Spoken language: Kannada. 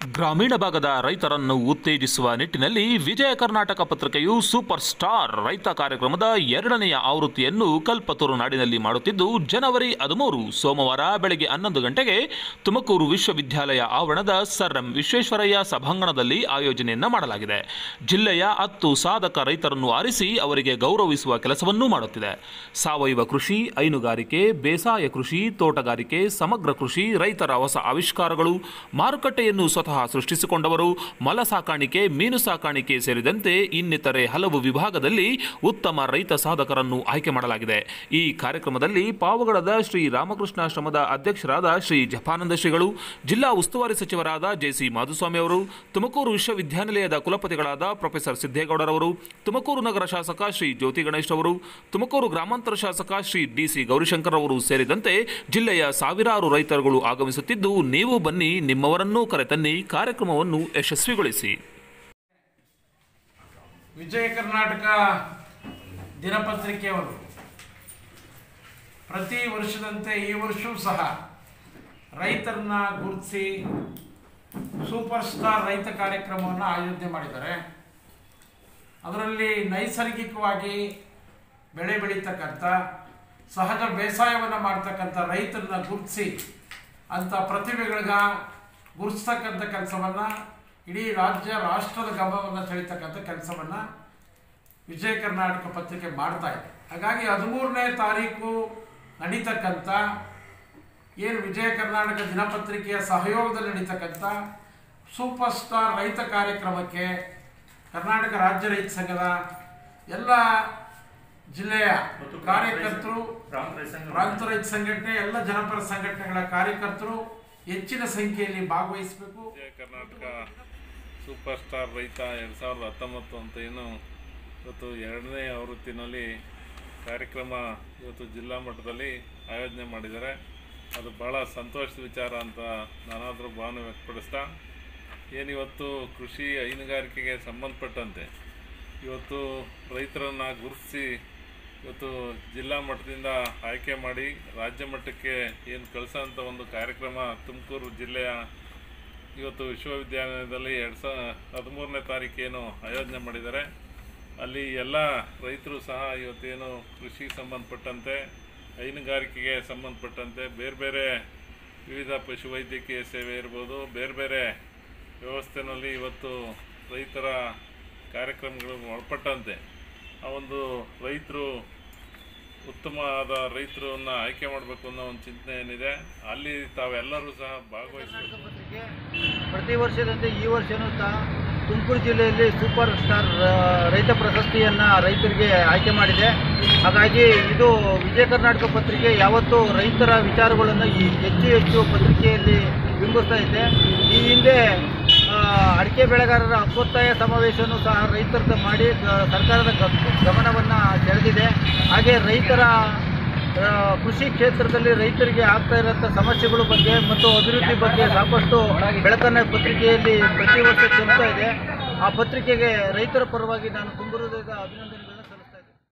ಗ್ರಾಮೀಣ ಭಾಗದ ರೈತರನ್ನು ಉತ್ತೇಜಿಸುವ ನಿಟ್ಟಿನಲ್ಲಿ ವಿಜಯ ಕರ್ನಾಟಕ ಪತ್ರಿಕೆಯು ಸೂಪರ್ ಸ್ಟಾರ್ ರೈತ ಕಾರ್ಯಕ್ರಮದ ಎರಡನೆಯ ಆವೃತ್ತಿಯನ್ನು ಕಲ್ಪತರು ನಾಡಿನಲ್ಲಿ ಮಾಡುತ್ತಿದ್ದು ಜನವರಿ ಹದಿಮೂರು ಸೋಮವಾರ ಬೆಳಗ್ಗೆ ಹನ್ನೊಂದು ಗಂಟೆಗೆ ತುಮಕೂರು ವಿಶ್ವವಿದ್ಯಾಲಯ ಆವರಣದ ಸರ್ ಎಂ ವಿಶ್ವೇಶ್ವರಯ್ಯ ಸಭಾಂಗಣದಲ್ಲಿ ಆಯೋಜನೆಯನ್ನ ಮಾಡಲಾಗಿದೆ ಜಿಲ್ಲೆಯ ಹತ್ತು ಸಾಧಕ ರೈತರನ್ನು ಆರಿಸಿ ಅವರಿಗೆ ಗೌರವಿಸುವ ಕೆಲಸವನ್ನೂ ಮಾಡುತ್ತಿದೆ ಸಾವಯವ ಕೃಷಿ ಹೈನುಗಾರಿಕೆ ಬೇಸಾಯ ಕೃಷಿ ತೋಟಗಾರಿಕೆ ಸಮಗ್ರ ಕೃಷಿ ರೈತರ ಹೊಸ ಆವಿಷ್ಕಾರಗಳು ಮಾರುಕಟ್ಟೆಯನ್ನು ಸ್ವತಃ ಸೃಷ್ಟಿಸಿಕೊಂಡವರು ಮಲ ಸಾಕಾಣಿಕೆ ಮೀನು ಸಾಕಾಣಿಕೆ ಸೇರಿದಂತೆ ಇನ್ನಿತರೆ ಹಲವು ವಿಭಾಗದಲ್ಲಿ ಉತ್ತಮ ರೈತ ಸಾಧಕರನ್ನು ಆಯ್ಕೆ ಮಾಡಲಾಗಿದೆ ಈ ಕಾರ್ಯಕ್ರಮದಲ್ಲಿ ಪಾವಗಡದ ಶ್ರೀ ರಾಮಕೃಷ್ಣಾಶ್ರಮದ ಅಧ್ಯಕ್ಷರಾದ ಶ್ರೀ ಜಪಾನಂದ ಶ್ರೀಗಳು ಜಿಲ್ಲಾ ಉಸ್ತುವಾರಿ ಸಚಿವರಾದ ಜೆಸಿ ಮಾಧುಸ್ವಾಮಿ ಅವರು ತುಮಕೂರು ವಿಶ್ವವಿದ್ಯಾನಿಲಯದ ಕುಲಪತಿಗಳಾದ ಪ್ರೊಫೆಸರ್ ಸಿದ್ದೇಗೌಡರವರು ತುಮಕೂರು ನಗರ ಶಾಸಕ ಶ್ರೀ ಜ್ಯೋತಿ ಗಣೇಶ್ ಅವರು ತುಮಕೂರು ಗ್ರಾಮಾಂತರ ಶಾಸಕ ಶ್ರೀ ಡಿಸಿ ಗೌರಿಶಂಕರ್ ಅವರು ಸೇರಿದಂತೆ ಜಿಲ್ಲೆಯ ಸಾವಿರಾರು ರೈತರುಗಳು ಆಗಮಿಸುತ್ತಿದ್ದು ನೀವು ಬನ್ನಿ ನಿಮ್ಮವರನ್ನೂ ಕರೆತನ್ನಿ ಕಾರ್ಯಕ್ರಮವನ್ನು ಯಶಸ್ವಿಗೊಳಿಸಿ ವಿಜಯ ಕರ್ನಾಟಕ ದಿನಪತ್ರಿಕೆಯವರು ಪ್ರತಿ ವರ್ಷದಂತೆ ಈ ವರ್ಷವೂ ಸಹ ರೈತರನ್ನ ಗುರುತಿಸಿ ಸೂಪರ್ ಸ್ಟಾರ್ ರೈತ ಕಾರ್ಯಕ್ರಮವನ್ನು ಆಯೋಜನೆ ಮಾಡಿದ್ದಾರೆ ಅದರಲ್ಲಿ ನೈಸರ್ಗಿಕವಾಗಿ ಬೆಳೆ ಬೆಳೀತಕ್ಕಂಥ ಸಹಜ ಬೇಸಾಯವನ್ನು ಮಾಡ್ತಕ್ಕಂಥ ರೈತರನ್ನ ಗುರುತಿಸಿ ಅಂಥ ಪ್ರತಿಭೆಗಳಿಗ ಗುರುತಿಸ್ತಕ್ಕಂಥ ಕೆಲಸವನ್ನು ಇಡೀ ರಾಜ್ಯ ರಾಷ್ಟ್ರದ ಗಮನವನ್ನು ಸೆಳೀತಕ್ಕಂಥ ಕೆಲಸವನ್ನು ವಿಜಯ ಕರ್ನಾಟಕ ಪತ್ರಿಕೆ ಮಾಡ್ತಾ ಇದೆ ಹಾಗಾಗಿ ಹದಿಮೂರನೇ ತಾರೀಕು ನಡೀತಕ್ಕಂಥ ಏನು ವಿಜಯ ಕರ್ನಾಟಕ ದಿನಪತ್ರಿಕೆಯ ಸಹಯೋಗದಲ್ಲಿ ನಡೀತಕ್ಕಂಥ ಸೂಪರ್ ಸ್ಟಾರ್ ರೈತ ಕಾರ್ಯಕ್ರಮಕ್ಕೆ ಕರ್ನಾಟಕ ರಾಜ್ಯ ರೈತ ಸಂಘದ ಎಲ್ಲ ಜಿಲ್ಲೆಯ ಕಾರ್ಯಕರ್ತರು ಪ್ರಾಂತ ರೈತ ಸಂಘಟನೆ ಎಲ್ಲ ಜನಪರ ಸಂಘಟನೆಗಳ ಕಾರ್ಯಕರ್ತರು ಹೆಚ್ಚಿನ ಸಂಖ್ಯೆಯಲ್ಲಿ ಭಾಗವಹಿಸಬೇಕು ವಿಜಯ ಕರ್ನಾಟಕ ಸೂಪರ್ ಸ್ಟಾರ್ ರೈತ ಎರಡು ಸಾವಿರದ ಹತ್ತೊಂಬತ್ತು ಅಂತ ಏನು ಇವತ್ತು ಎರಡನೇ ಆವೃತ್ತಿನಲ್ಲಿ ಕಾರ್ಯಕ್ರಮ ಇವತ್ತು ಜಿಲ್ಲಾ ಮಟ್ಟದಲ್ಲಿ ಆಯೋಜನೆ ಮಾಡಿದ್ದಾರೆ ಅದು ಭಾಳ ಸಂತೋಷದ ವಿಚಾರ ಅಂತ ನಾನಾದರೂ ಭಾವನೆ ವ್ಯಕ್ತಪಡಿಸ್ತಾ ಏನಿವತ್ತು ಕೃಷಿ ಹೈನುಗಾರಿಕೆಗೆ ಸಂಬಂಧಪಟ್ಟಂತೆ ಇವತ್ತು ರೈತರನ್ನು ಗುರುತಿಸಿ ಇವತ್ತು ಜಿಲ್ಲಾ ಮಟ್ಟದಿಂದ ಆಯ್ಕೆ ಮಾಡಿ ರಾಜ್ಯ ಮಟ್ಟಕ್ಕೆ ಏನು ಕಳಿಸೋಂಥ ಒಂದು ಕಾರ್ಯಕ್ರಮ ತುಮಕೂರು ಜಿಲ್ಲೆಯ ಇವತ್ತು ವಿಶ್ವವಿದ್ಯಾಲಯದಲ್ಲಿ ಎರಡು ಸಾವಿರ ಹದಿಮೂರನೇ ತಾರೀಕೇನು ಆಯೋಜನೆ ಮಾಡಿದ್ದಾರೆ ಅಲ್ಲಿ ಎಲ್ಲ ರೈತರು ಸಹ ಇವತ್ತೇನು ಕೃಷಿಗೆ ಸಂಬಂಧಪಟ್ಟಂತೆ ಹೈನುಗಾರಿಕೆಗೆ ಸಂಬಂಧಪಟ್ಟಂತೆ ಬೇರೆ ಬೇರೆ ವಿವಿಧ ಪಶುವೈದ್ಯಕೀಯ ಸೇವೆ ಇರ್ಬೋದು ಬೇರೆ ಬೇರೆ ವ್ಯವಸ್ಥೆನಲ್ಲಿ ಇವತ್ತು ರೈತರ ಕಾರ್ಯಕ್ರಮಗಳು ಒಳಪಟ್ಟಂತೆ ಆ ಒಂದು ರೈತರು ಉತ್ತಮವಾದ ರೈತರನ್ನ ಆಯ್ಕೆ ಮಾಡಬೇಕು ಅನ್ನೋ ಒಂದು ಚಿಂತನೆ ಏನಿದೆ ಅಲ್ಲಿ ತಾವೆಲ್ಲರೂ ಸಹ ಭಾಗವಹಿಸಬೇಕು ಪತ್ರಿಕೆ ಪ್ರತಿ ವರ್ಷದಂತೆ ಈ ವರ್ಷನೂ ಸಹ ತುಮಕೂರು ಜಿಲ್ಲೆಯಲ್ಲಿ ಸೂಪರ್ ಸ್ಟಾರ್ ಆ, ರೈತ ಪ್ರಶಸ್ತಿಯನ್ನು ರೈತರಿಗೆ ಆಯ್ಕೆ ಮಾಡಿದೆ ಹಾಗಾಗಿ ಇದು ವಿಜಯ ಕರ್ನಾಟಕ ಪತ್ರಿಕೆ ಯಾವತ್ತೂ ರೈತರ ವಿಚಾರಗಳನ್ನು ಈ ಹೆಚ್ಚು ಹೆಚ್ಚು ಪತ್ರಿಕೆಯಲ್ಲಿ ಬಿಂಬಿಸ್ತಾ ಇದೆ ಈ ಹಿಂದೆ ಆ, ಅಡಿಕೆ ಬೆಳೆಗಾರರ ಹಕ್ಕೊತ್ತಾಯ ಸಮಾವೇಶನೂ ಸಹ ರೈತರದ ಮಾಡಿ ಗ- ಸರ್ಕಾರದ ಗ- ಗಮನವನ್ನು ಸೆಳೆದಿದೆ ಹಾಗೆ ರೈತರ ಆ, ಕೃಷಿ ಕ್ಷೇತ್ರದಲ್ಲಿ ರೈತರಿಗೆ ಆಗ್ತಾ ಇರೋಂಥ ಸಮಸ್ಯೆಗಳ ಬಗ್ಗೆ ಮತ್ತು ಅಭಿವೃದ್ಧಿ ಬಗ್ಗೆ ಸಾಕಷ್ಟು ಬೆಳಕನ್ನ ಪತ್ರಿಕೆಯಲ್ಲಿ ಪ್ರತಿ ವರ್ಷ ಚೆಲ್ತಾ ಇದೆ ಆ ಪತ್ರಿಕೆಗೆ ರೈತರ ಪರವಾಗಿ ನಾನು ತುಂಬ ಹೃದಯದ ಅಭಿನಂದನೆ